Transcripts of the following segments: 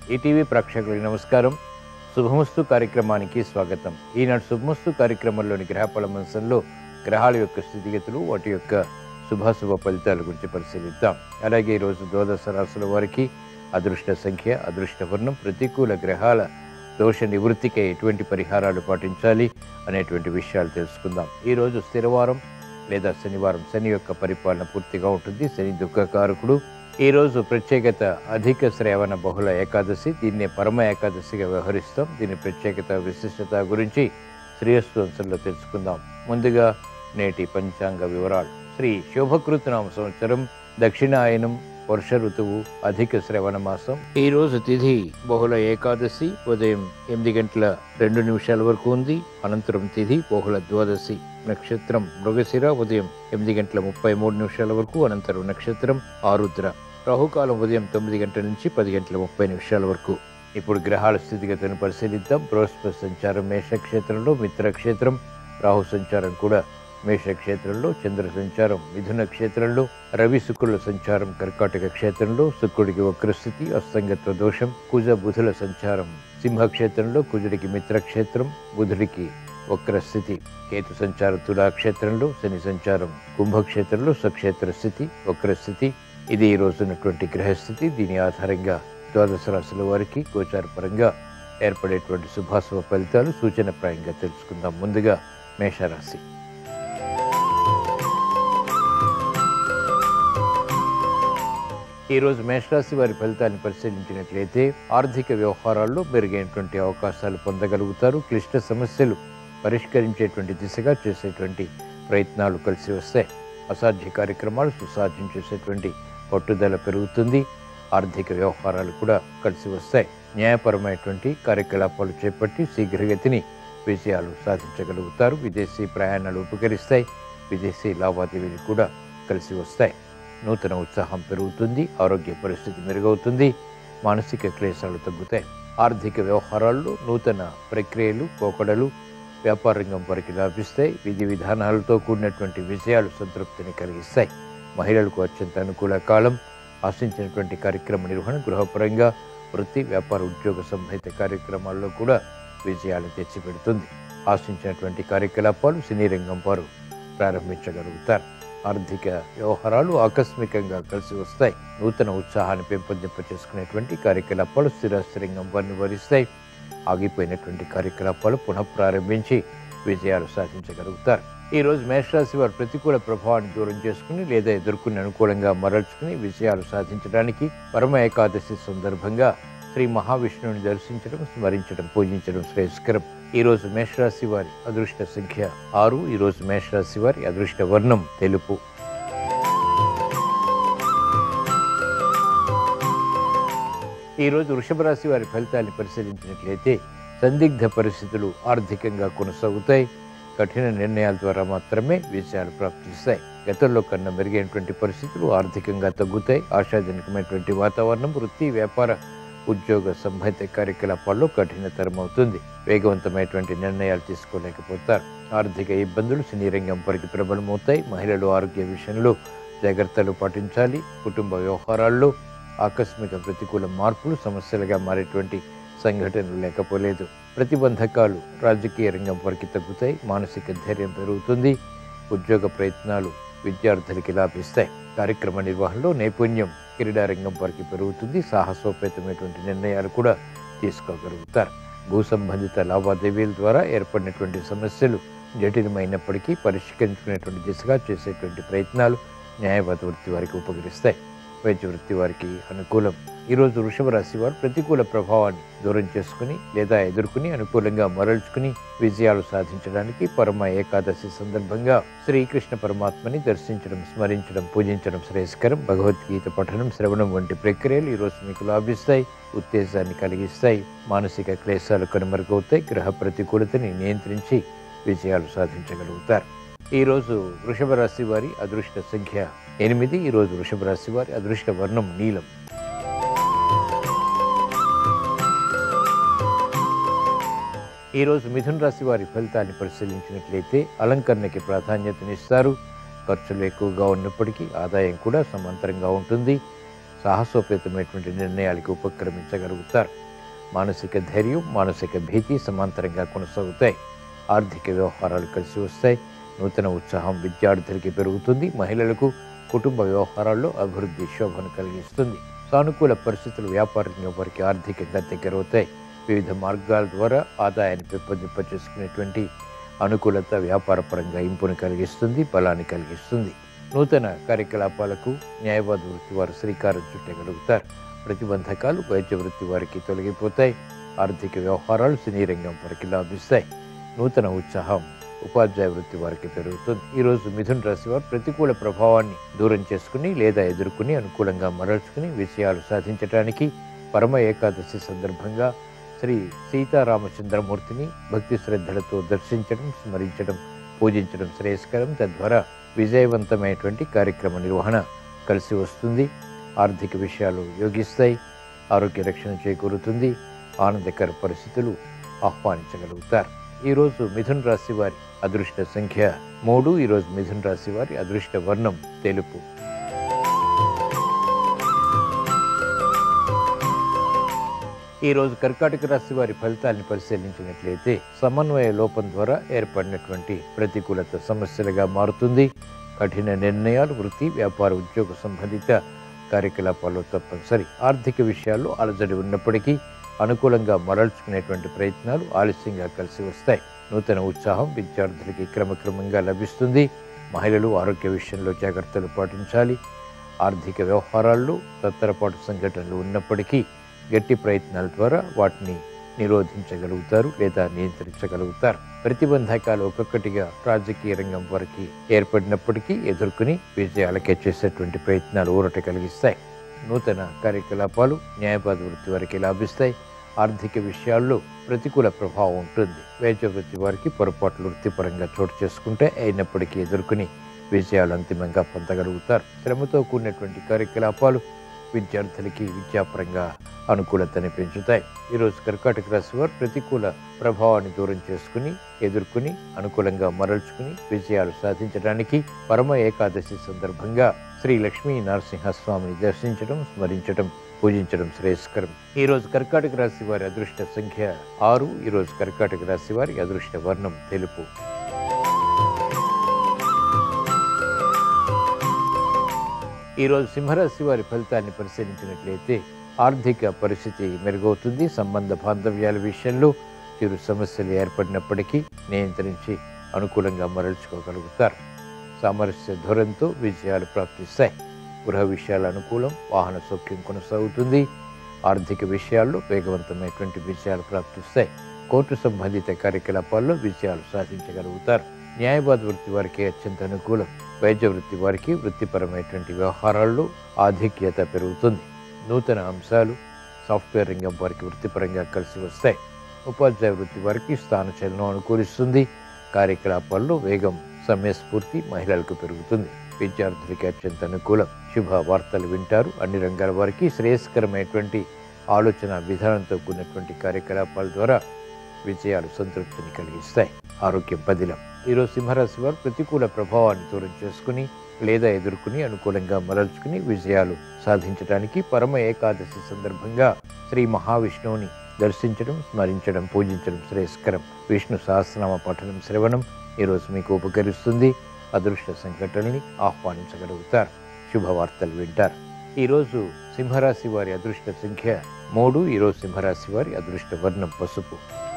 ETV ప్రేక్షకులకు నమస్కారం శుభమస్తు కార్యక్రమానికి స్వాగతం ఈనాడు శుభమస్తు కార్యక్రమంలోని గ్రహఫల మంచంలో గ్రహాల యొక్క స్థితిగతులు వాటి యొక్క శుభాశుభ ఫలితాల గురించి పరిశీలిద్దాం అలాగే ఈరోజు ద్వాదశ రాశుల వారికి అదృష్ట సంఖ్య అదృష్ట వర్ణం ప్రతికూల గ్రహాల దోష నివృత్తికై ఎటువంటి పరిహారాలు పాటించాలి అనేటువంటి విషయాలు తెలుసుకుందాం ఈరోజు స్థిరవారం లేదా శనివారం శని యొక్క పరిపాలన పూర్తిగా ఉంటుంది శని దుఃఖకారకుడు ఈ రోజు ప్రత్యేకత అధిక శ్రావణ బహుళ ఏకాదశి దీన్నే పరమ ఏకాదశిగా వ్యవహరిస్తాం దీని ప్రత్యేకత విశిష్టత గురించి శ్రీయస్తు అంశంలో తెలుసుకుందాం ముందుగా నేటి పంచాంగ వివరాలు శ్రీ శోభకృతనామ సంవత్సరం దక్షిణాయనం వర్ష ఋతువు అధిక శ్రవణ మాసం ఈ రోజు తిథి బహుళ ఏకాదశి ఉదయం ఎనిమిది గంటల రెండు నిమిషాల వరకు ఉంది అనంతరం తిథి బహుళ ద్వాదశి నక్షత్రం మృగశిర ఉదయం ఎనిమిది గంటల ముప్పై మూడు నిమిషాల వరకు అనంతరం నక్షత్రం ఆరుద్ర రాహుకాలం ఉదయం తొమ్మిది గంటల నుంచి పది గంటల ముప్పై నిమిషాల వరకు ఇప్పుడు గ్రహాల స్థితిగతులను పరిశీలిద్దాం బృహస్పతి సంచారం మేషక్షేత్రంలో మిత్రక్షేత్రం రాహు సంచారం కూడా మేషక్షేత్రంలో చంద్ర సంచారం మిథున క్షేత్రంలో రవి శుక్రుల సంచారం కర్కాటక క్షేత్రంలో శుక్రుడికి వక్రస్థితి అస్తంగత్వ దోషం కుజ బుధుల సంచారం సింహక్షేత్రంలో కుజుడికి మిత్రక్షేత్రం బుధుడికి వక్రస్థితి కేతు సంచారం తులాక్షేత్రంలో శని సంచారం కుంభక్షేత్రంలో స్వక్షేత్ర స్థితి వక్రస్థితి ఇది ఈ రోజున్నటువంటి గ్రహస్థితి దీని ఆధారంగా ద్వాదశ రాశుల వారికి గోచారపరంగా ఏర్పడేటువంటి శుభాశుభ ఫలితాలు సూచనప్రాయంగా తెలుసుకుందాం ముందుగా మేషరాశి ఈరోజు మేషరాశి వారి ఫలితాన్ని పరిశీలించినట్లయితే ఆర్థిక వ్యవహారాల్లో మెరుగైనటువంటి అవకాశాలు పొందగలుగుతారు క్లిష్ట సమస్యలు పరిష్కరించేటువంటి దిశగా చేసేటువంటి ప్రయత్నాలు కలిసి వస్తాయి అసాధ్య కార్యక్రమాలు సుసాధ్యం చేసేటువంటి పట్టుదల పెరుగుతుంది ఆర్థిక వ్యవహారాలు కూడా కలిసి వస్తాయి న్యాయపరమైనటువంటి కార్యకలాపాలు చేపట్టి శీఘ్రగతిని విజయాలు సాధించగలుగుతారు విదేశీ ప్రయాణాలు ఉపకరిస్తాయి విదేశీ లావాదేవీలు కూడా కలిసి వస్తాయి నూతన ఉత్సాహం పెరుగుతుంది ఆరోగ్య పరిస్థితి మెరుగవుతుంది మానసిక క్లేశాలు తగ్గుతాయి ఆర్థిక వ్యవహారాల్లో నూతన ప్రక్రియలు పోకడలు వ్యాపార రంగం వారికి లాభిస్తాయి విధి విధానాలతో కూడినటువంటి విజయాలు సంతృప్తిని కలిగిస్తాయి మహిళలకు అత్యంత అనుకూల కాలం ఆశించినటువంటి కార్యక్రమ నిర్వహణ గృహపరంగా వృత్తి వ్యాపార ఉద్యోగ సంబంధిత కార్యక్రమాల్లో కూడా విజయాలు తెచ్చిపెడుతుంది ఆశించినటువంటి కార్యకలాపాలు సినీ రంగం వారు ప్రారంభించగలుగుతారు ఆర్థిక వ్యవహారాలు ఆకస్మికంగా కలిసి వస్తాయి నూతన ఉత్సాహాన్ని పెంపొందింప చేసుకునేటువంటి కార్యకలాపాలు స్థిరాస్తి రంగం వారిని వరిస్తాయి ఆగిపోయినటువంటి కార్యకలాపాలు పునః ప్రారంభించి విజయాలు సాధించగలుగుతారు ఈ రోజు మేషరాశి వారు ప్రతికూల ప్రభావాన్ని దూరం చేసుకుని లేదా ఎదుర్కొని అనుకూలంగా మరల్చుకుని విజయాలు సాధించడానికి పరమ ఏకాదశి సందర్భంగా శ్రీ మహావిష్ణువుని దర్శించడం స్మరించడం పూజించడం శ్రేయస్కరం ఈ రోజు మేషరాశి వారి అదృష్ట సంఖ్య ఆరు ఈ రోజు మేషరాశి వారి అదృష్ట వర్ణం తెలుపు ఈ రోజు వృషభ రాశి వారి ఫలితాన్ని పరిశీలించినట్లయితే సందిగ్ధ పరిస్థితులు ఆర్థికంగా కొనసాగుతాయి కఠిన నిర్ణయాల ద్వారా మాత్రమే విజయాలు ప్రాప్తిస్తాయి గతంలో కన్నా మెరుగైనటువంటి పరిస్థితులు ఆర్థికంగా తగ్గుతాయి ఆశాజనకమైనటువంటి వాతావరణం వృత్తి వ్యాపార ఉద్యోగ సంబంధిత కార్యకలాపాల్లో కఠినతరం అవుతుంది వేగవంతమైనటువంటి నిర్ణయాలు తీసుకోలేకపోతారు ఆర్థిక ఇబ్బందులు సినీ రంగం వరకు ప్రబలమవుతాయి మహిళలు ఆరోగ్య విషయంలో జాగ్రత్తలు పాటించాలి కుటుంబ వ్యవహారాల్లో ఆకస్మిక ప్రతికూల మార్పులు సమస్యలుగా మారేటువంటి సంఘటనలు లేకపోలేదు ప్రతిబంధకాలు రాజకీయ రంగం వరకు తగ్గుతాయి మానసిక ధైర్యం పెరుగుతుంది ఉద్యోగ ప్రయత్నాలు విద్యార్థులకి లాభిస్తాయి కార్యక్రమ నిర్వహణలో నైపుణ్యం క్రీడారంగం వరకు పెరుగుతుంది సాహసోపేతమైనటువంటి నిర్ణయాలు కూడా తీసుకోగలుగుతారు భూ సంబంధిత లావాదేవీల ద్వారా ఏర్పడినటువంటి సమస్యలు జటిలమైనప్పటికీ పరిష్కరించుకునేటువంటి దిశగా చేసేటువంటి ప్రయత్నాలు న్యాయవాద వృత్తి వారికి ఉపకరిస్తాయి వైద్య వృత్తి వారికి అనుకూలం ఈరోజు వృషభ రాశి వారు ప్రతికూల ప్రభావాన్ని దూరం చేసుకుని లేదా ఎదుర్కొని అనుకూలంగా మరల్చుకుని విజయాలు సాధించడానికి పరమ ఏకాదశి సందర్భంగా శ్రీకృష్ణ పరమాత్మని దర్శించడం స్మరించడం పూజించడం శ్రేయస్కరం భగవద్గీత పఠనం శ్రవణం వంటి ప్రక్రియలు ఈరోజు మీకు లాభిస్తాయి ఉత్తేజాన్ని కలిగిస్తాయి మానసిక క్లేశాలు కనుమరుగవుతాయి గ్రహ ప్రతికూలతని నియంత్రించి విజయాలు సాధించగలుగుతారు ఈరోజు వృషభ రాశి వారి అదృష్ట సంఖ్య ఎనిమిది ఈరోజు వృషభ రాశి వారి అదృష్ట వర్ణం నీలం ఈరోజు మిథున రాశి వారి ఫలితాన్ని పరిశీలించినట్లయితే అలంకరణకి ప్రాధాన్యతనిస్తారు ఖర్చులు ఎక్కువగా ఉన్నప్పటికీ ఆదాయం కూడా సమాంతరంగా ఉంటుంది సాహసోపేతమైనటువంటి నిర్ణయాలకు ఉపక్రమించగలుగుతారు మానసిక ధైర్యం మానసిక భీతి సమాంతరంగా కొనసాగుతాయి ఆర్థిక వ్యవహారాలు కలిసి వస్తాయి నూతన ఉత్సాహం విద్యార్థులకి పెరుగుతుంది మహిళలకు కుటుంబ వ్యవహారాల్లో అభివృద్ధి శోభను కలిగిస్తుంది సానుకూల పరిస్థితులు వ్యాపారంగా వారికి ఆర్థికంగా దగ్గరవుతాయి వివిధ మార్గాల ద్వారా ఆదాయాన్ని పెంపొందింపచేసుకునేటువంటి అనుకూలత వ్యాపారపరంగా ఇంపును కలిగిస్తుంది బలాన్ని కలిగిస్తుంది నూతన కార్యకలాపాలకు న్యాయవాద వృత్తి వారు శ్రీకారం చుట్టగలుగుతారు ప్రతిబంధకాలు వైద్య వృత్తి వారికి తొలగిపోతాయి ఆర్థిక వ్యవహారాలు సినీ రంగం వారికి లాభిస్తాయి నూతన ఉత్సాహం ఉపాధ్యాయ వృత్తి వారికి పెరుగుతుంది ఈ రోజు మిథున్ రాశి వారు ప్రతికూల ప్రభావాన్ని దూరం చేసుకుని లేదా ఎదుర్కొని అనుకూలంగా మరల్చుకుని విజయాలు సాధించడానికి పరమ ఏకాదశి సందర్భంగా శ్రీ సీతారామచంద్రమూర్తిని భక్తి శ్రద్ధలతో దర్శించడం స్మరించడం పూజించడం శ్రేయస్కరం తద్వారా విజయవంతమైనటువంటి కార్యక్రమ నిర్వహణ కలిసి వస్తుంది ఆర్థిక విషయాలు యోగిస్తాయి ఆరోగ్య రక్షణ చేకూరుతుంది ఆనందకర పరిస్థితులు ఆహ్వానించగలుగుతారు ఈరోజు మిథున్ రాశి వారి అదృష్ట సంఖ్య మూడు ఈరోజు మిథున్ రాశి వారి అదృష్ట వర్ణం తెలుపు ఈ రోజు కర్కాటక రాశి వారి ఫలితాన్ని పరిశీలించినట్లయితే సమన్వయ లోపం ద్వారా ఏర్పడినటువంటి ప్రతికూలత సమస్యలుగా మారుతుంది కఠిన నిర్ణయాలు వృత్తి వ్యాపార ఉద్యోగ సంబంధిత కార్యకలాపాల్లో తప్పనిసరి ఆర్థిక విషయాల్లో అలజడి ఉన్నప్పటికీ అనుకూలంగా మరల్చుకునేటువంటి ప్రయత్నాలు ఆలస్యంగా కలిసి వస్తాయి నూతన ఉత్సాహం విద్యార్థులకి క్రమక్రమంగా లభిస్తుంది మహిళలు ఆరోగ్య విషయంలో జాగ్రత్తలు పాటించాలి ఆర్థిక వ్యవహారాల్లో తత్తరపాటు సంఘటనలు ఉన్నప్పటికీ గట్టి ప్రయత్నాల ద్వారా వాటిని నిరోధించగలుగుతారు లేదా నియంత్రించగలుగుతారు ప్రతిబంధకాలు ఒక్కొక్కటిగా రాజకీయ రంగం వరకు ఏర్పడినప్పటికీ ఎదుర్కొని విజయాలకే చేసేటువంటి ప్రయత్నాలు ఊరట కలిగిస్తాయి నూతన కార్యకలాపాలు న్యాయవాద వృత్తి వారికి లాభిస్తాయి ఆర్థిక విషయాల్లో ప్రతికూల ప్రభావం ఉంటుంది వైద్య వృత్తి వారికి పొరపాట్లు వృత్తిపరంగా చోటు చేసుకుంటే అయినప్పటికీ ఎదుర్కొని విజయాలు అంతిమంగా పొందగలుగుతారు శ్రమతో కూడినటువంటి కార్యకలాపాలు విద్యార్థులకి విద్యాపరంగా అనుకూలతని పెంచుతాయి ఈరోజు కర్కాటక రాశి వారు ప్రతికూల ప్రభావాన్ని దూరం చేసుకుని ఎదుర్కొని అనుకూలంగా మరల్చుకుని విజయాలు సాధించడానికి పరమ ఏకాదశి సందర్భంగా శ్రీ లక్ష్మీ నరసింహస్వామిని దర్శించడం స్మరించడం పూజించడం శ్రేయస్కరం ఈ రోజు కర్కాటక రాశి వారి అదృష్ట సంఖ్య ఆరు ఈ రోజు కర్కాటక రాశి వారి అదృష్ట వర్ణం తెలుపు ఈరోజు సింహరాశి వారి ఫలితాన్ని పరిశీలించినట్లయితే ఆర్థిక పరిస్థితి మెరుగవుతుంది సంబంధ బాంధవ్యాల విషయంలో చిరు సమస్యలు ఏర్పడినప్పటికీ నియంత్రించి అనుకూలంగా మరల్చుకోగలుగుతారు సామరస్య ధోరణితో విజయాలు ప్రాప్తిస్తాయి గృహ విషయాల అనుకూలం వాహన సౌఖ్యం కొనసాగుతుంది ఆర్థిక విషయాల్లో వేగవంతమైనటువంటి విజయాలు ప్రాప్తిస్తాయి కోర్టు సంబంధిత కార్యకలాపాల్లో విజయాలు సాధించగలుగుతారు న్యాయవాద వృత్తి వారికి అత్యంత అనుకూలం వైద్య వృత్తి వారికి వృత్తిపరమైనటువంటి వ్యవహారాల్లో ఆధిక్యత పెరుగుతుంది నూతన అంశాలు సాఫ్ట్వేర్ రంగం వారికి వృత్తిపరంగా కలిసి వస్తాయి ఉపాధ్యాయ వృత్తి వారికి స్థానచలనం అనుకూలిస్తుంది కార్యకలాపాల్లో వేగం సమయస్ఫూర్తి మహిళలకు పెరుగుతుంది విద్యార్థులకి అత్యంత అనుకూలం శుభ వార్తలు వింటారు అన్ని రంగాల వారికి శ్రేయస్కరమైనటువంటి ఆలోచన విధానంతో కూడినటువంటి కార్యకలాపాల ద్వారా విజయాలు సంతృప్తిని కలిగిస్తాయి ఆరోగ్యం పదిలం ఈరోజు సింహరాశి వారు ప్రతికూల ప్రభావాన్ని దూరం చేసుకుని లేదా ఎదుర్కొని అనుకూలంగా మరల్చుకుని విజయాలు సాధించడానికి పరమ ఏకాదశి సందర్భంగా శ్రీ మహావిష్ణువుని దర్శించడం స్మరించడం పూజించడం శ్రేయస్కరం విష్ణు సహస్రనామ పఠనం శ్రవణం ఈరోజు మీకు ఉపకరిస్తుంది అదృష్ట సంఘటనల్ని ఆహ్వానించగలుగుతారు శుభవార్తలు వింటారు ఈరోజు సింహరాశి వారి అదృష్ట సంఖ్య మూడు ఈరోజు సింహరాశి వారి అదృష్ట వర్ణం పసుపు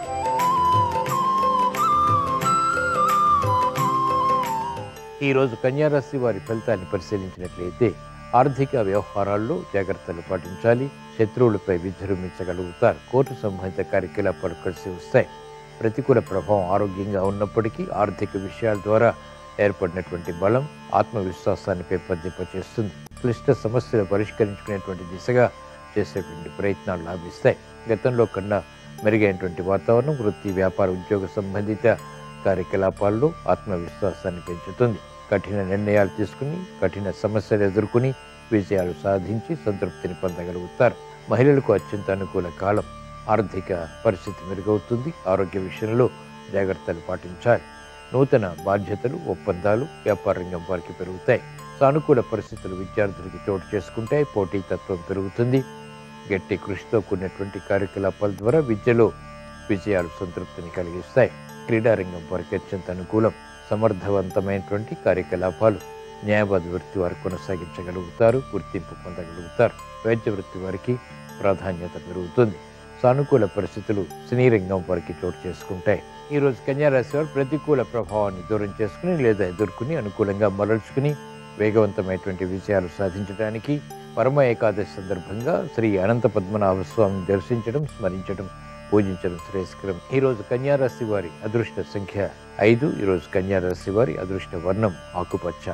ఈరోజు కన్యారాశి వారి ఫలితాన్ని పరిశీలించినట్లయితే ఆర్థిక వ్యవహారాల్లో జాగ్రత్తలు పాటించాలి శత్రువులపై విజృంభించగలుగుతారు కోర్టు సంబంధిత కార్యకలాపాలు కలిసి వస్తాయి ప్రతికూల ప్రభావం ఆరోగ్యంగా ఉన్నప్పటికీ ఆర్థిక విషయాల ద్వారా ఏర్పడినటువంటి బలం ఆత్మవిశ్వాసాన్ని పెంపొందింపచేస్తుంది క్లిష్ట సమస్యలు పరిష్కరించుకునేటువంటి దిశగా చేసేటువంటి ప్రయత్నాలు లాభిస్తాయి గతంలో కన్నా మెరుగైనటువంటి వాతావరణం వృత్తి వ్యాపార ఉద్యోగ సంబంధిత కార్యకలాపాల్లో ఆత్మవిశ్వాసాన్ని పెంచుతుంది కఠిన నిర్ణయాలు తీసుకుని కఠిన సమస్యలు ఎదుర్కొని విజయాలు సాధించి సంతృప్తిని పొందగలుగుతారు మహిళలకు అత్యంత అనుకూల కాలం ఆర్థిక పరిస్థితి మెరుగవుతుంది ఆరోగ్య విషయంలో జాగ్రత్తలు పాటించాలి నూతన బాధ్యతలు ఒప్పందాలు వ్యాపార రంగం వారికి పెరుగుతాయి సానుకూల పరిస్థితులు విద్యార్థులకి చోటు చేసుకుంటాయి పోటీతత్వం పెరుగుతుంది గట్టి కృషితో కూడినటువంటి కార్యకలాపాల ద్వారా విద్యలో విజయాలు సంతృప్తిని కలిగిస్తాయి క్రీడారంగం వారికి అత్యంత అనుకూలం సమర్థవంతమైనటువంటి కార్యకలాపాలు న్యాయవాద వృత్తి వారు కొనసాగించగలుగుతారు గుర్తింపు పొందగలుగుతారు వైద్య వృత్తి వారికి ప్రాధాన్యత పెరుగుతుంది సానుకూల పరిస్థితులు సినీ రంగం వారికి చోటు చేసుకుంటాయి ఈ రోజు కన్యారాశి వారు ప్రతికూల ప్రభావాన్ని దూరం చేసుకుని లేదా ఎదుర్కొని అనుకూలంగా మరల్చుకుని వేగవంతమైనటువంటి విజయాలు సాధించడానికి పరమ ఏకాదశి సందర్భంగా శ్రీ అనంత పద్మనాభ స్వామిని దర్శించడం స్మరించడం పూజించడం శ్రేయస్కరం ఈ రోజు కన్యారాశి వారి అదృష్ట సంఖ్య ఐదు ఈ రోజు కన్యారాశి వారి అదృష్ట వర్ణం ఆకుపచ్చ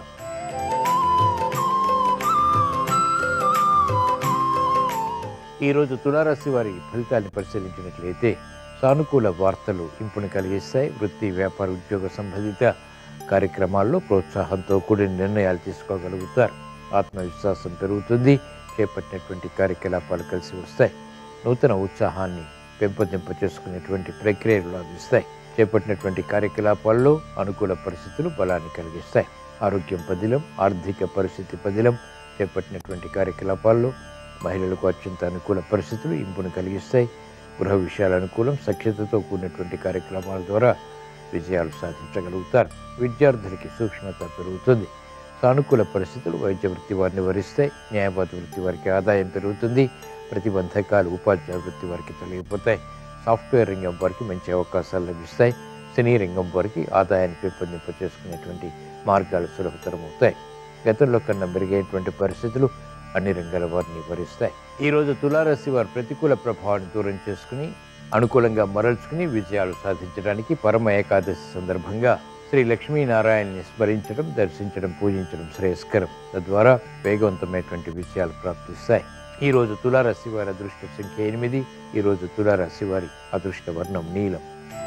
ఈ రోజు తులారాశి వారి ఫలితాన్ని పరిశీలించినట్లయితే సానుకూల వార్తలు ఇంపుని కలిగిస్తాయి వృత్తి వ్యాపార ఉద్యోగ సంబంధిత కార్యక్రమాల్లో ప్రోత్సాహంతో కూడిన నిర్ణయాలు తీసుకోగలుగుతారు ఆత్మవిశ్వాసం పెరుగుతుంది చేపట్టినటువంటి కార్యకలాపాలు కలిసి వస్తాయి నూతన ఉత్సాహాన్ని పెంపొందింప చేసుకునేటువంటి ప్రక్రియలు లభిస్తాయి చేపట్టినటువంటి కార్యకలాపాల్లో అనుకూల పరిస్థితులు బలాన్ని కలిగిస్తాయి ఆరోగ్యం పదిలం ఆర్థిక పరిస్థితి పదిలం చేపట్టినటువంటి కార్యకలాపాల్లో మహిళలకు అత్యంత అనుకూల పరిస్థితులు ఇంపును కలిగిస్తాయి గృహ విషయాల అనుకూలం సఖ్యతతో కూడినటువంటి కార్యక్రమాల ద్వారా విజయాలు సాధించగలుగుతారు విద్యార్థులకి సూక్ష్మత పెరుగుతుంది సానుకూల పరిస్థితులు వైద్య వృత్తి వారిని వరిస్తాయి న్యాయవాద వృత్తి వారికి ఆదాయం పెరుగుతుంది ప్రతిబంధకాలు ఉపాధ్యాయ వృత్తి వారికి తొలగిపోతాయి సాఫ్ట్వేర్ రంగం వారికి మంచి అవకాశాలు లభిస్తాయి సినీ రంగం వారికి ఆదాయాన్ని పెంపొందింప చేసుకునేటువంటి మార్గాలు సులభతరం అవుతాయి గతంలో కన్నా మెరుగైనటువంటి పరిస్థితులు అన్ని రంగాల వారిని వరిస్తాయి ఈ రోజు తులారాశి వారు ప్రతికూల ప్రభావాన్ని దూరం చేసుకుని అనుకూలంగా మరల్చుకుని విజయాలు సాధించడానికి పరమ ఏకాదశి సందర్భంగా శ్రీ లక్ష్మీనారాయణని స్మరించడం దర్శించడం పూజించడం శ్రేయస్కరం తద్వారా వేగవంతమైనటువంటి విజయాలు ప్రాప్తిస్తాయి ఈ రోజు తులారాశి వారి అదృష్ట సంఖ్య ఎనిమిది ఈ రోజు తులారాశి వారి అదృష్ట వర్ణం నీలం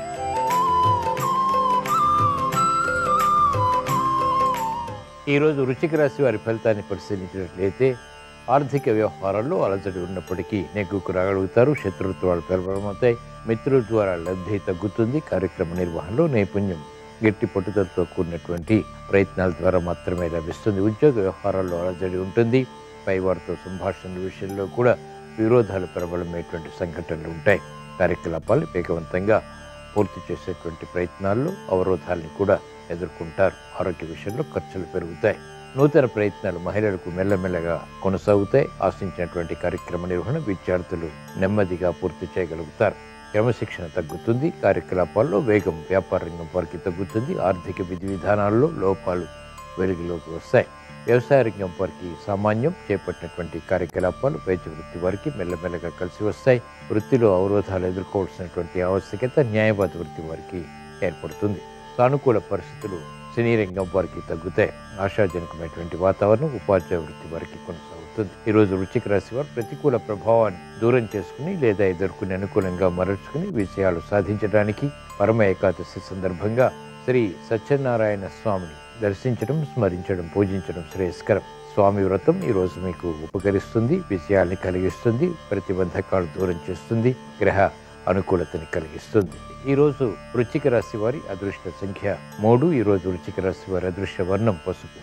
ఈ రోజు వృశ్చిక రాశి వారి ఫలితాన్ని పరిశీలించినట్లయితే ఆర్థిక వ్యవహారాల్లో అలజడి ఉన్నప్పటికీ నెగ్గుకు రాగలుగుతారు శత్రుత్వాలు పెరగడమవుతాయి మిత్రుల ద్వారా లబ్ధి తగ్గుతుంది కార్యక్రమ నిర్వహణలో నైపుణ్యం గట్టి పట్టుదలతో కూడినటువంటి ప్రయత్నాల ద్వారా మాత్రమే లభిస్తుంది ఉద్యోగ వ్యవహారాల్లో అలజడి ఉంటుంది పైవారితో సంభాషణల విషయంలో కూడా విరోధాలు ప్రబలమైనటువంటి సంఘటనలు ఉంటాయి కార్యకలాపాలు వేగవంతంగా పూర్తి చేసేటువంటి ప్రయత్నాల్లో అవరోధాలను కూడా ఎదుర్కొంటారు ఆరోగ్య విషయంలో ఖర్చులు పెరుగుతాయి నూతన ప్రయత్నాలు మహిళలకు మెల్లమెల్లగా కొనసాగుతాయి ఆశించినటువంటి కార్యక్రమ నిర్వహణ విద్యార్థులు నెమ్మదిగా పూర్తి చేయగలుగుతారు క్రమశిక్షణ తగ్గుతుంది కార్యకలాపాల్లో వేగం వ్యాపార రంగం వారికి తగ్గుతుంది ఆర్థిక విధి విధానాల్లో లోపాలు వెలుగులోకి వస్తాయి వ్యవసాయ రంగం వారికి సామాన్యం చేపట్టినటువంటి కార్యకలాపాలు వైద్య వృత్తి వారికి మెల్లమెల్లగా కలిసి వస్తాయి వృత్తిలో అవరోధాలు ఎదుర్కోవాల్సినటువంటి ఆవశ్యకత న్యాయవాద వృత్తి వారికి ఏర్పడుతుంది సానుకూల పరిస్థితులు సినీ రంగం వారికి తగ్గుతాయి ఆశాజనకమైనటువంటి వాతావరణం ఉపాధ్యాయ వృత్తి వారికి కొనసాగుతుంది ఈ రోజు వృశ్చిక రాశి వారు ప్రతికూల ప్రభావాన్ని దూరం చేసుకుని లేదా ఎదుర్కొని అనుకూలంగా మరల్చుకుని విజయాలు సాధించడానికి పరమ ఏకాదశి సందర్భంగా శ్రీ సత్యనారాయణ స్వామిని దర్శించడం స్మరించడం పూజించడం శ్రేయస్కరం స్వామి వ్రతం ఈ రోజు మీకు ఉపకరిస్తుంది విజయాల్ని కలిగిస్తుంది ప్రతిబంధకాలు దూరం చేస్తుంది గ్రహ అనుకూలతని కలిగిస్తుంది ఈ రోజు వృశ్చిక రాశి వారి అదృష్ట సంఖ్య మూడు ఈ రోజు వృశ్చిక రాశి వారి అదృష్ట వర్ణం పసుపు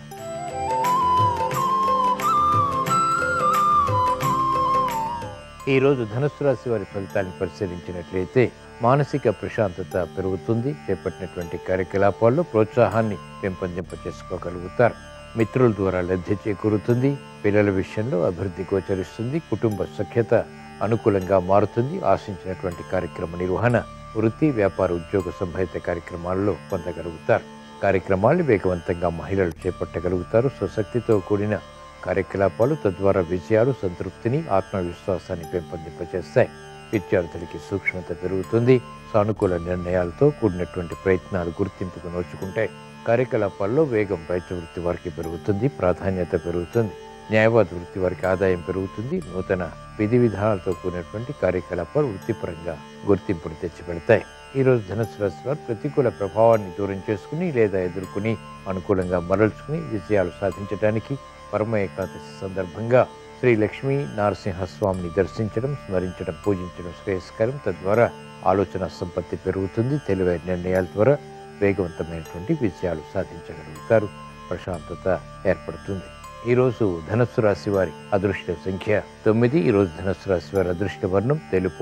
ఈ రోజు ధనుసు రాశి వారి ఫలితాన్ని పరిశీలించినట్లయితే మానసిక ప్రశాంతత పెరుగుతుంది చేపట్టినటువంటి కార్యకలాపాల్లో ప్రోత్సాహాన్ని పెంపొందింప చేసుకోగలుగుతారు మిత్రుల ద్వారా లబ్ధి చేకూరుతుంది పిల్లల విషయంలో అభివృద్ధి గోచరిస్తుంది కుటుంబ సఖ్యత అనుకూలంగా మారుతుంది ఆశించినటువంటి కార్యక్రమ నిర్వహణ వృత్తి వ్యాపార ఉద్యోగ సంబంధిత కార్యక్రమాల్లో పొందగలుగుతారు కార్యక్రమాలు వేగవంతంగా మహిళలు చేపట్టగలుగుతారు స్వశక్తితో కూడిన కార్యకలాపాలు తద్వారా విజయాలు సంతృప్తిని ఆత్మవిశ్వాసాన్ని పెంపొందింపచేస్తాయి విద్యార్థులకి సూక్ష్మత పెరుగుతుంది సానుకూల నిర్ణయాలతో కూడినటువంటి ప్రయత్నాలు గుర్తింపుకు నోచుకుంటాయి కార్యకలాపాల్లో వేగం వైద్య వృత్తి వారికి పెరుగుతుంది ప్రాధాన్యత పెరుగుతుంది న్యాయవాద వృత్తి వారికి ఆదాయం పెరుగుతుంది నూతన విధి విధానాలతో కూడినటువంటి కార్యకలాపాలు వృత్తిపరంగా గుర్తింపును తెచ్చిపెడతాయి ఈ రోజు ధనుసు రాశి వారు ప్రతికూల ప్రభావాన్ని దూరం చేసుకుని లేదా ఎదుర్కొని అనుకూలంగా మరల్చుకుని విజయాలు సాధించడానికి పరమ ఏకాదశి సందర్భంగా శ్రీ లక్ష్మీ నరసింహస్వామిని దర్శించడం స్మరించడం పూజించడం శ్రేయస్కరం తద్వారా ఆలోచన సంపత్తి పెరుగుతుంది తెలివైన నిర్ణయాల ద్వారా వేగవంతమైనటువంటి విజయాలు సాధించగలుగుతారు ప్రశాంతత ఏర్పడుతుంది ఈరోజు ధనస్సు రాశి వారి అదృష్ట సంఖ్య తొమ్మిది ఈరోజు ధనస్సు రాశి వారి అదృష్ట వర్ణం తెలుపు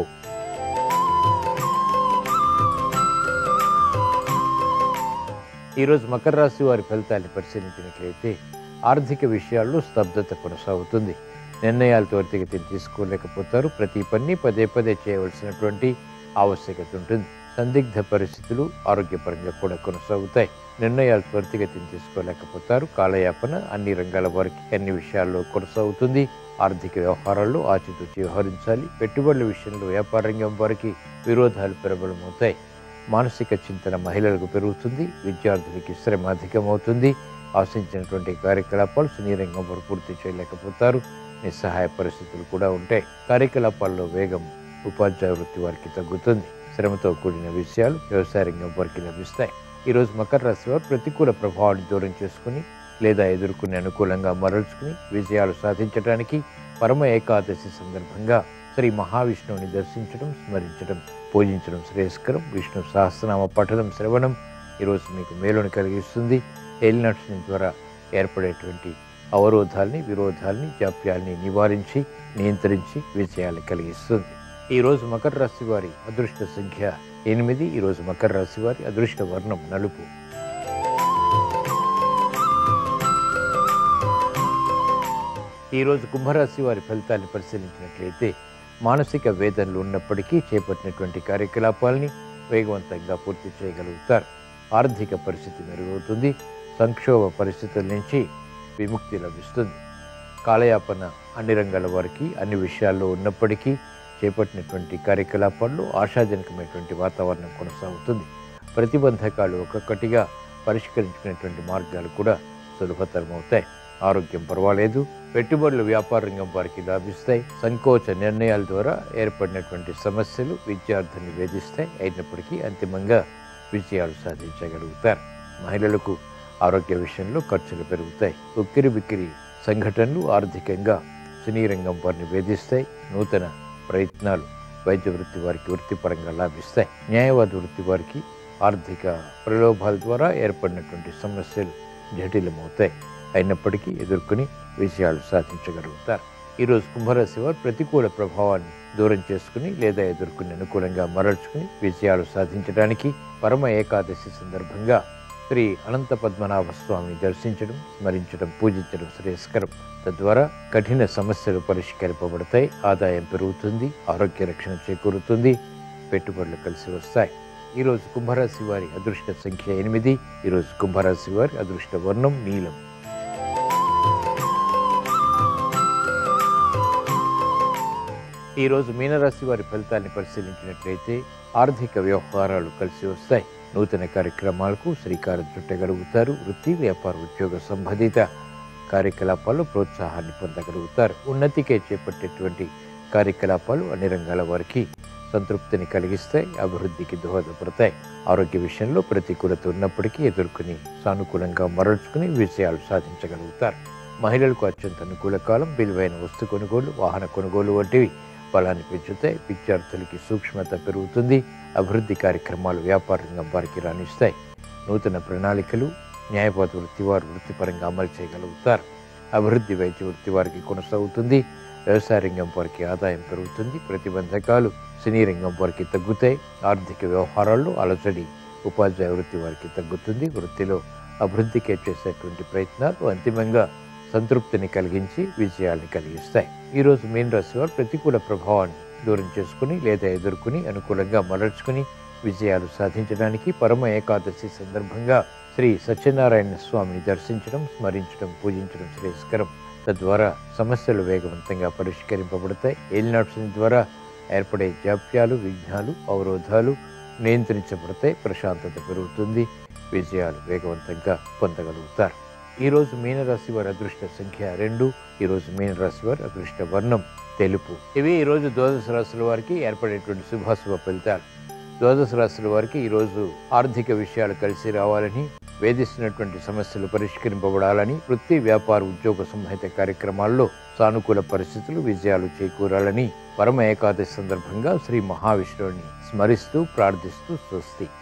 ఈరోజు మకర రాశి వారి ఫలితాన్ని పరిశీలించినట్లయితే ఆర్థిక విషయాల్లో స్తబ్దత కొనసాగుతుంది నిర్ణయాలు త్వరితగతిని తీసుకోలేకపోతారు ప్రతి పని పదే పదే చేయవలసినటువంటి ఆవశ్యకత ఉంటుంది సందిగ్ధ పరిస్థితులు ఆరోగ్యపరంగా కూడా కొనసాగుతాయి నిర్ణయాలు త్వరితగతిని తీసుకోలేకపోతారు కాలయాపన అన్ని రంగాల వారికి అన్ని విషయాల్లో కొనసాగుతుంది ఆర్థిక వ్యవహారాల్లో ఆచితూచి వ్యవహరించాలి పెట్టుబడుల విషయంలో వ్యాపార రంగం వారికి విరోధాలు ప్రబలమవుతాయి మానసిక చింతన మహిళలకు పెరుగుతుంది విద్యార్థులకి శ్రమ అధికమవుతుంది ఆశించినటువంటి కార్యకలాపాలు సినీ రంగం వారు పూర్తి చేయలేకపోతారు నిస్సహాయ పరిస్థితులు కూడా ఉంటాయి కార్యకలాపాల్లో వేగం ఉపాధ్యాయ వృత్తి వారికి తగ్గుతుంది శ్రమతో కూడిన విషయాలు వ్యవసాయ రంగం వారికి లభిస్తాయి ఈరోజు మకర రాశి వారు ప్రతికూల ప్రభావాన్ని దూరం చేసుకుని లేదా ఎదుర్కొనే అనుకూలంగా మరల్చుకుని విజయాలు సాధించడానికి పరమ ఏకాదశి సందర్భంగా శ్రీ మహావిష్ణువుని దర్శించడం స్మరించడం పూజించడం శ్రేయస్కరం విష్ణు సహస్రనామ పఠనం శ్రవణం ఈరోజు మీకు మేలుని కలిగిస్తుంది ఏలినట్స్ ద్వారా ఏర్పడేటువంటి అవరోధాల్ని విరోధాల్ని జాప్యాల్ని నివారించి నియంత్రించి విజయాలు కలిగిస్తుంది ఈరోజు మకర రాశి వారి అదృష్ట సంఖ్య ఎనిమిది ఈరోజు మకర రాశి వారి అదృష్ట వర్ణం నలుపు ఈరోజు కుంభరాశి వారి ఫలితాన్ని పరిశీలించినట్లయితే మానసిక వేదనలు ఉన్నప్పటికీ చేపట్టినటువంటి కార్యకలాపాలని వేగవంతంగా పూర్తి చేయగలుగుతారు ఆర్థిక పరిస్థితి మెరుగవుతుంది సంక్షోభ పరిస్థితుల నుంచి విముక్తి లభిస్తుంది కాలయాపన అన్ని రంగాల వారికి అన్ని విషయాల్లో ఉన్నప్పటికీ చేపట్టినటువంటి కార్యకలాపాల్లో ఆశాజనకమైనటువంటి వాతావరణం కొనసాగుతుంది ప్రతిబంధకాలు ఒక్కొక్కటిగా పరిష్కరించుకునేటువంటి మార్గాలు కూడా సులభతరం అవుతాయి ఆరోగ్యం పర్వాలేదు పెట్టుబడులు వ్యాపార రంగం వారికి లాభిస్తాయి సంకోచ నిర్ణయాల ద్వారా ఏర్పడినటువంటి సమస్యలు విద్యార్థుల్ని వేధిస్తాయి అయినప్పటికీ అంతిమంగా విజయాలు సాధించగలుగుతారు మహిళలకు ఆరోగ్య విషయంలో ఖర్చులు పెరుగుతాయి ఉక్కిరి బిక్కిరి సంఘటనలు ఆర్థికంగా సినీ రంగం వారిని వేధిస్తాయి నూతన ప్రయత్నాలు వైద్య వృత్తి వారికి వృత్తిపరంగా లాభిస్తాయి న్యాయవాద వృత్తి వారికి ఆర్థిక ప్రలోభాల ద్వారా ఏర్పడినటువంటి సమస్యలు జటిలమవుతాయి అయినప్పటికీ ఎదుర్కొని విజయాలు సాధించగలుగుతారు ఈరోజు కుంభరాశి వారు ప్రతికూల ప్రభావాన్ని దూరం చేసుకుని లేదా ఎదుర్కొని అనుకూలంగా మరల్చుకుని విజయాలు సాధించడానికి పరమ ఏకాదశి సందర్భంగా శ్రీ అనంత పద్మనాభ స్వామిని దర్శించడం స్మరించడం పూజించడం శ్రేయస్కరం తద్వారా కఠిన సమస్యలు పరిష్కరింపబడతాయి ఆదాయం పెరుగుతుంది ఆరోగ్య రక్షణ చేకూరుతుంది పెట్టుబడులు కలిసి వస్తాయి ఈరోజు కుంభరాశి వారి అదృష్ట సంఖ్య ఎనిమిది ఈరోజు కుంభరాశి వారి అదృష్ట వర్ణం నీలం ఈరోజు మీనరాశి వారి ఫలితాన్ని పరిశీలించినట్లయితే ఆర్థిక వ్యవహారాలు కలిసి వస్తాయి నూతన కార్యక్రమాలకు శ్రీకారం చుట్టగలుగుతారు వృత్తి వ్యాపార ఉద్యోగ సంబంధిత కార్యకలాపాలు ప్రోత్సాహాన్ని పొందగలుగుతారు ఉన్నతికే చేపట్టేటువంటి కార్యకలాపాలు అన్ని రంగాల వారికి సంతృప్తిని కలిగిస్తాయి అభివృద్ధికి దోహదపడతాయి ఆరోగ్య విషయంలో ప్రతికూలత ఉన్నప్పటికీ ఎదుర్కొని సానుకూలంగా మరల్చుకుని విజయాలు సాధించగలుగుతారు మహిళలకు అత్యంత అనుకూల కాలం విలువైన వస్తు కొనుగోలు వాహన కొనుగోలు వంటివి బలాన్ని పెంచుతాయి విద్యార్థులకి సూక్ష్మత పెరుగుతుంది అభివృద్ధి కార్యక్రమాలు వ్యాపార రంగం వారికి రాణిస్తాయి నూతన ప్రణాళికలు న్యాయవాద వృత్తి వారు వృత్తిపరంగా అమలు చేయగలుగుతారు అభివృద్ధి వైద్య వృత్తి వారికి కొనసాగుతుంది వ్యవసాయ రంగం వారికి ఆదాయం పెరుగుతుంది ప్రతిబంధకాలు సినీ రంగం వారికి తగ్గుతాయి ఆర్థిక వ్యవహారాల్లో అలజడి ఉపాధ్యాయ వృత్తి వారికి తగ్గుతుంది వృత్తిలో అభివృద్ధికి చేసేటువంటి ప్రయత్నాలు అంతిమంగా సంతృప్తిని కలిగించి విజయాల్ని కలిగిస్తాయి ఈరోజు మీన రాశి వారు ప్రతికూల ప్రభావాన్ని దూరం చేసుకుని లేదా ఎదుర్కొని అనుకూలంగా మరల్చుకుని విజయాలు సాధించడానికి పరమ ఏకాదశి సందర్భంగా శ్రీ సత్యనారాయణ స్వామిని దర్శించడం స్మరించడం పూజించడం శ్రేయస్కరం తద్వారా సమస్యలు వేగవంతంగా పరిష్కరింపబడతాయి ఏలినాట్స్ ద్వారా ఏర్పడే జాప్యాలు విఘ్నాలు అవరోధాలు నియంత్రించబడతాయి ప్రశాంతత పెరుగుతుంది విజయాలు వేగవంతంగా పొందగలుగుతారు ఈరోజు మీనరాశి వారి అదృష్ట సంఖ్య రెండు ఈరోజు మీనరాశి వారి అదృష్ట వర్ణం తెలుపు ఇవి ఈరోజు ద్వాదశ రాశుల వారికి ఏర్పడేటువంటి శుభాశుభ ఫలితాలు ద్వాదశ రాశుల వారికి ఈరోజు ఆర్థిక విషయాలు కలిసి రావాలని వేధిస్తున్నటువంటి సమస్యలు పరిష్కరింపబడాలని వృత్తి వ్యాపార ఉద్యోగ సంహిత కార్యక్రమాల్లో సానుకూల పరిస్థితులు విజయాలు చేకూరాలని పరమ ఏకాదశి సందర్భంగా శ్రీ మహావిష్ణువుని స్మరిస్తూ ప్రార్థిస్తూ స్వస్తి